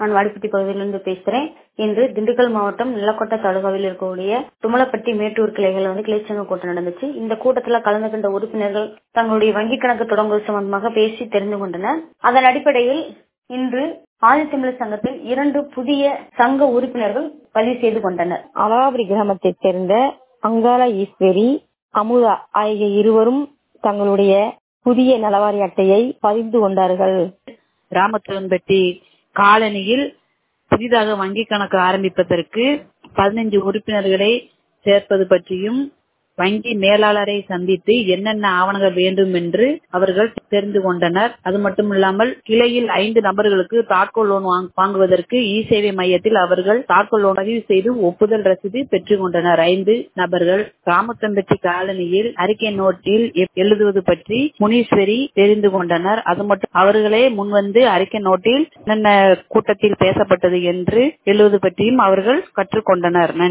நான் வாடிப்பட்டி பகுதியிலிருந்து பேசுகிறேன் இன்று திண்டுக்கல் மாவட்டம் நிலக்கோட்டை தாலுகாவில் இருக்கக்கூடிய துமலப்பட்டி மேட்டூர் கிளைகள் வந்து கிளைச்சங்க கூட்டம் நடந்துச்சு இந்த கூட்டத்தில் கலந்து கொண்ட உறுப்பினர்கள் தங்களுடைய வங்கி கணக்கு தொடங்குவது சம்பந்தமாக பேசி தெரிந்து கொண்டனர் அதன் அடிப்படையில் இன்று ஆதித்தமிழர் சங்கத்தில் இரண்டு புதிய சங்க உறுப்பினர்கள் பதிவு செய்து கொண்டனர் அமலாபுரி கிராமத்தைச் சேர்ந்த அங்காள ஈஸ்வரி அமுதா ஆகிய இருவரும் தங்களுடைய புதிய நலவாரி அட்டையை பதிந்து கொண்டார்கள் ராமத்தவன்பட்டி காலனியில் புதிதாக வங்கி கணக்கு ஆரம்பிப்பதற்கு பதினைஞ்சு உறுப்பினர்களை சேர்ப்பது பற்றியும் வங்கி மேலாளரை சந்தித்து என்னென்ன ஆவணங்கள் வேண்டும் என்று அவர்கள் தெரிந்து கொண்டனர் அது மட்டுமில்லாமல் கிளையில் ஐந்து நபர்களுக்கு தாட்கோ லோன் வாங்குவதற்கு இ சேவை மையத்தில் அவர்கள் தாட்கோ லோன் பதிவு செய்து ஒப்புதல் ரசீது பெற்றுக் கொண்டனர் ஐந்து நபர்கள் ராமத்தம்பட்டி காலனியில் அறிக்கை நோட்டில் எழுதுவது பற்றி முனீஸ்வரி தெரிந்து கொண்டனர் அது மட்டும் அவர்களே முன்வந்து அறிக்கை நோட்டில் என்னென்ன கூட்டத்தில் பேசப்பட்டது என்று எழுதுவது பற்றியும் அவர்கள் கற்றுக்கொண்டனர்